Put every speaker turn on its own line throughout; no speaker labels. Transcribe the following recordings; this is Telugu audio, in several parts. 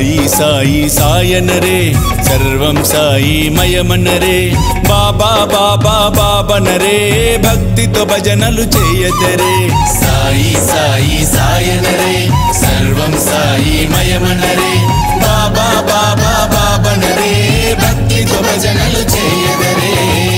సాయి సాయి సాయనరే సర్వం సాయి మయమనరే బాబా బాబా బాబనరే భక్తితో భజనలు చేయదరే సాయి సాయి సాయనరే సర్వం సాయి మయమనరే బాబా బాబా బాబనరే భక్తితో భజనలు చేయదరే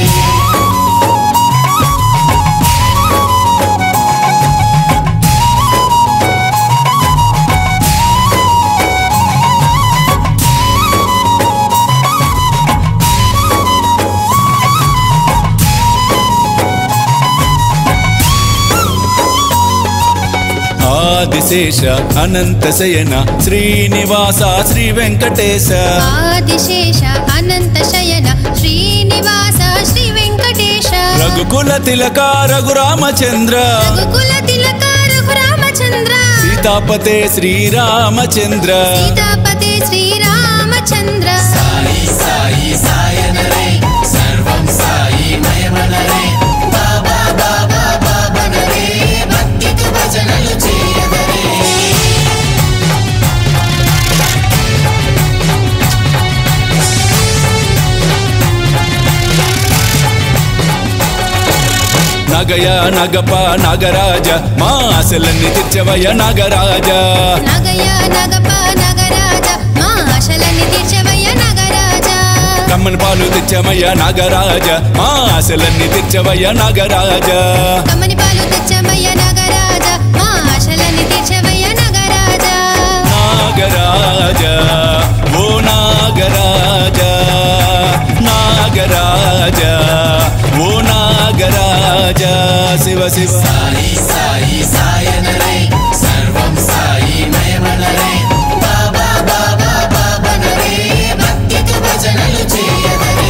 ఆదిశేష అనంత శయన శ్రీనివాస శ్రీ వెంకటేశ
ఆదిశేష అనంత శయన శ్రీనివాస శ్రీ వెంకటేశ
రఘుకుల తిలక రఘురామచంద్ర
రఘుకుల తిలక రఘురామచంద్ర
సీతాపతే శ్రీరామచంద్ర
సీతాపతే శ్రీరామచంద్ర
సాయి సాయి సాయనరే సర్వం సాయి మయమనరే బాబా బాబా బాబనరే భక్తితో భజనలు చేయదరే నగయ నగప నాగరాజ మా ఆశలన్నీ తెచ్చవయ నాగరాజ
నగయ నగప నగరాజ మా ఆశలన్నీ తీర్చవయ్య నగరాజ
కమ్మని పాలు తెచ్చమయ్య నాగరాజ మా ఆశలన్నీ తెచ్చవయ నాగరాజ
కమ్మని పాలు తెచ్చమయ్య నగరాజ మా ఆశలన్నీ తీర్చవయ్య నగరాజ
నాగరాజ ఓ నాగరాజ నాగరాజ ఓ నాగరాజ శివ శివ సాయి సాయి సాయనరే సర్వం సాయి మయమనరే బాబా బాబా బాబనరే భక్తితో భజనలు చేయదరే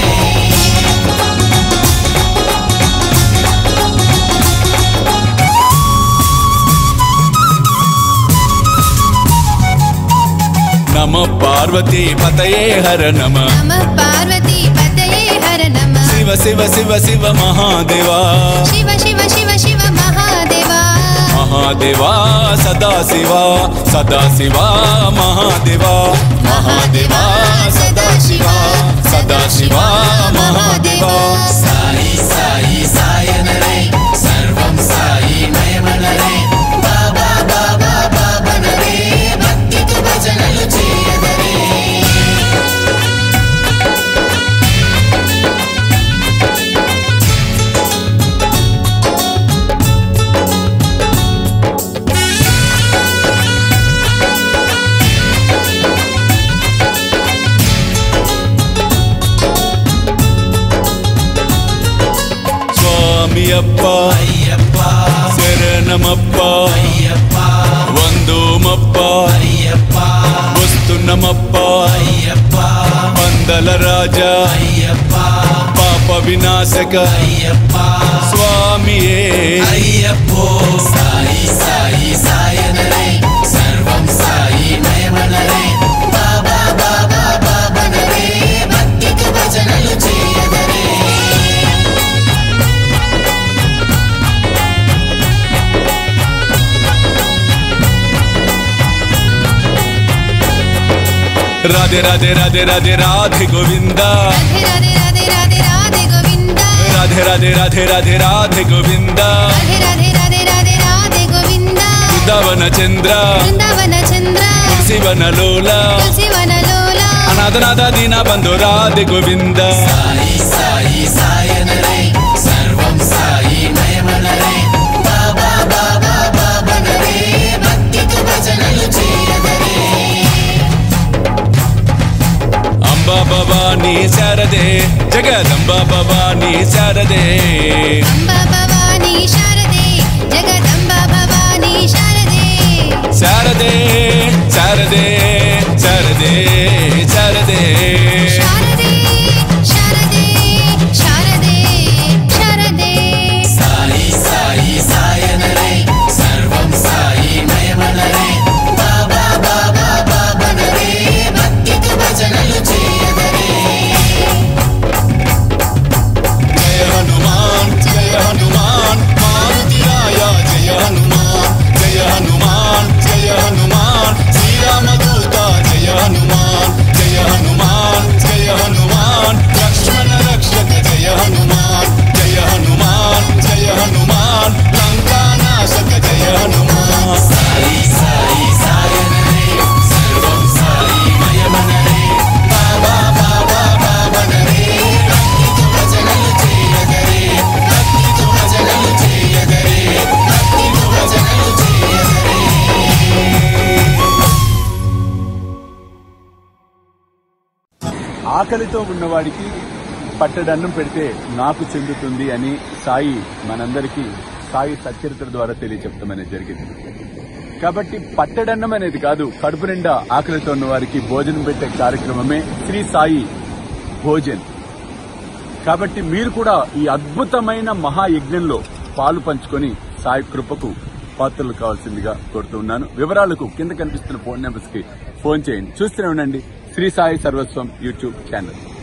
నమ పార్వతీ పతయే హర నమ
నమ పార్వతీ పతయే హర నమ
శివ శివ శివ శివ మహాదేవా
శివ శివ శివ శివ మహాదేవా
మహాదేవా సదా శివ సదా శివ మహాదేవా మహాదేవా సదా శివ సదా శివ మహాదేవా సాయి సాయి సాయనరే సర్వం సాయి మయమనరే బాబా బాబా బాబనరే భక్తితో భజనలు చేయదరే స్వామి అప్ప
అయ్యప్ప
శరణమప్ప
అయ్యప్ప
వందోమప్ప
అయ్యప్ప
వస్తున్నమప్ప
అయ్యప్ప
పందల రాజా
అయ్యప్ప
పాప వినాశక
అయ్యప్ప
స్వామియే
అయ్యప్పో సాయి సాయి సాయనరే సర్వం సాయి మయమనరే బాబా బాబా బాబనరే భక్తితో భజనలు చేయదరే
రాధే రాధే రాధే రాధే రాధే గోవింద
రాధే రాధే రాధే రాధే రాధే గోవింద
రాధే రాధే రాధే రాధే రాధే గోవింద
రాధే రాధే రాధే రాధే రాధే గోవింద
బృందావన చంద్ర
బృందావన చంద్ర
శివన లోల
తులసివనలోల
అనాథనాథ దీన బంధు రాధే గోవింద
సాయి సాయి సాయనరే సర్వం సాయి మయమనరే బాబా బాబా బాబనరే భక్తితో భజనలు చేయదరే
అంబా భవానీ శారదే జగదంబ భవానీ శారదే
అంబ భవానీ శారదే జగదంబ భవానీ శారదే
శారదే శారదే శారదే శారదే
శారదే శారదే శారదే శారదే
సాయి సాయి సాయనరే సర్వం సాయి మయమనరే బాబా బాబా బాబనరే భక్తితో భజనలు చేయదరే
జయ హనుమాన్ జయ హనుమాన్ మారుతి రాయ జయ హనుమాన్ జయ హనుమాన్ జయ హనుమాన్ శ్రీరామదూత జయ హనుమాన్
ఆకలితో ఉన్నవాడికి పట్టడన్నం పెడితే నాకు చెందుతుంది అని సాయి మనందరికీ సాయి సచ్చరిత్ర ద్వారా తెలియచెప్తామనేది జరిగింది కాబట్టి పట్టడన్నం అనేది కాదు కడుపు నిండా ఆకలితో ఉన్న వారికి భోజనం పెట్టే కార్యక్రమమే శ్రీ సాయి భోజన్ కాబట్టి మీరు కూడా ఈ అద్భుతమైన మహాయజ్ఞంలో పాలు పంచుకొని సాయి కృపకు పాత్రలు కావాల్సిందిగా కోరుతున్నాను వివరాలకు కింద కనిపిస్తున్న ఫోన్ నెంబర్స్ కి ఫోన్ చేయండి చూస్తూనే ఉండండి శ్రీ సాయి సర్వస్వం యూట్యూబ్ ఛానల్